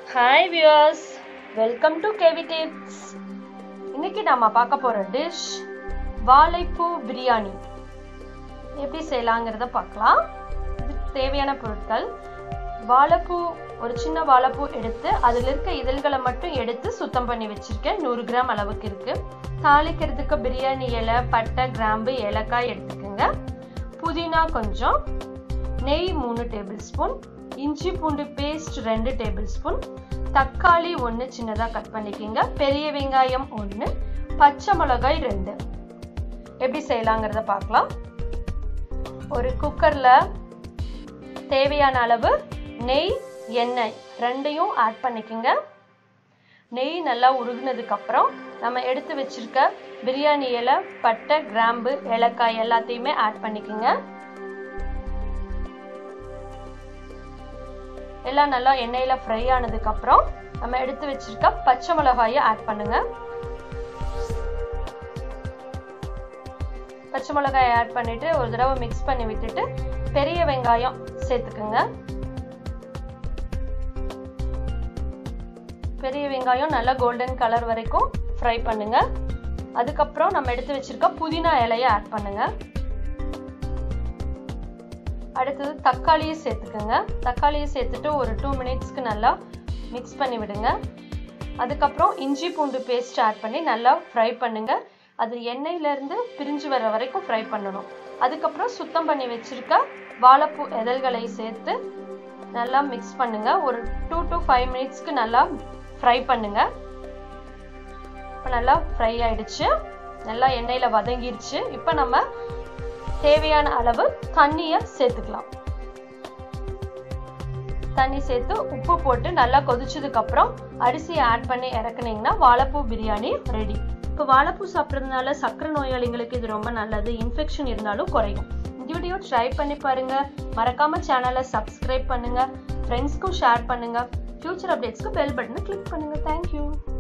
hi viewers welcome to KV tips இன்னைக்கு நாம பார்க்க போற டிஷ் வாழைப்பூ பிரியாணி எப்படி செய்யலாங்கிறத பார்க்கலாம் இதுக்கு தேவையான பொருட்கள் வாழைப்பூ ஒரு சின்ன வாழைப்பூ எடுத்து அதில் இருக்க இதழ்களை மட்டும் எடுத்து சுத்தம் பண்ணி வச்சிருக்கேன் நூறு கிராம் அளவுக்கு இருக்கு தாளிக்கிறதுக்கு பிரியாணி இலை பட்டை கிராம்பு ஏலக்காய் எடுத்துக்கோங்க புதினா கொஞ்சம் நெய் மூணு டேபிள் ஸ்பூன் இஞ்சி பூண்டு பேஸ்ட் ரெண்டு டேபிள் ஸ்பூன் தக்காளி ஒன்று சின்னதாக கட் பண்ணிக்கோங்க பெரிய வெங்காயம் ஒன்று பச்சை மிளகாய் ரெண்டு எப்படி செய்யலாங்கிறத பார்க்கலாம் ஒரு குக்கரில் தேவையான அளவு நெய் எண்ணெய் ரெண்டையும் ஆட் பண்ணிக்கோங்க நெய் நல்லா உருகுனதுக்கு அப்புறம் நம்ம எடுத்து வச்சிருக்க பிரியாணி இலை பட்டை கிராம்பு ஏலக்காய் எல்லாத்தையுமே ஆட் பண்ணிக்கோங்க எல்லாம் நல்லா எண்ணெயில ஃப்ரை ஆனதுக்கு அப்புறம் நம்ம எடுத்து வச்சிருக்க பச்சை மிளகாயை ஆட் பண்ணுங்க பச்சை மிளகாயை ஆட் பண்ணிட்டு ஒரு தடவை மிக்ஸ் பண்ணி விட்டுட்டு பெரிய வெங்காயம் சேர்த்துக்குங்க பெரிய வெங்காயம் நல்லா கோல்டன் கலர் வரைக்கும் ஃப்ரை பண்ணுங்க அதுக்கப்புறம் நம்ம எடுத்து வச்சிருக்க புதினா இலையை ஆட் பண்ணுங்க அடுத்தது தக்காளியை சேர்த்துக்கோங்க தக்காளியை சேர்த்துட்டு ஒரு டூ மினிட்ஸ்க்கு நல்லா மிக்ஸ் பண்ணி விடுங்க அதுக்கப்புறம் இஞ்சி பூண்டு பேஸ்ட் ஆட் பண்ணி நல்லா ஃப்ரை பண்ணுங்க அது எண்ணெயிலேருந்து பிரிஞ்சு வர வரைக்கும் ஃப்ரை பண்ணணும் அதுக்கப்புறம் சுத்தம் பண்ணி வச்சிருக்க வாழைப்பூ எதழ்களை சேர்த்து நல்லா மிக்ஸ் பண்ணுங்க ஒரு டூ டு ஃபைவ் மினிட்ஸ்க்கு நல்லா ஃப்ரை பண்ணுங்க இப்போ நல்லா ஃப்ரை ஆயிடுச்சு நல்லா எண்ணெயில் வதங்கிருச்சு இப்போ நம்ம தேவையான அளவு தண்ணியை சேர்த்துக்கலாம் தண்ணி சேர்த்து உப்பு போட்டு நல்லா கொதிச்சதுக்கு அப்புறம் அரிசியை ஆட் பண்ணி இறக்குனீங்கன்னா வாழைப்பூ பிரியாணி ரெடி இப்போ வாழைப்பூ சாப்பிட்றதுனால சக்கரை நோயாளிங்களுக்கு இது ரொம்ப நல்லது இன்ஃபெக்ஷன் இருந்தாலும் குறையும் இந்த வீடியோ ட்ரை பண்ணி பாருங்க மறக்காம சேனலை சப்ஸ்கிரைப் பண்ணுங்க ஃப்ரெண்ட்ஸ்க்கும் ஷேர் பண்ணுங்க ஃபியூச்சர் அப்டேட்ஸ்க்கு பெல் பட்டனை கிளிக் பண்ணுங்க தேங்க்யூ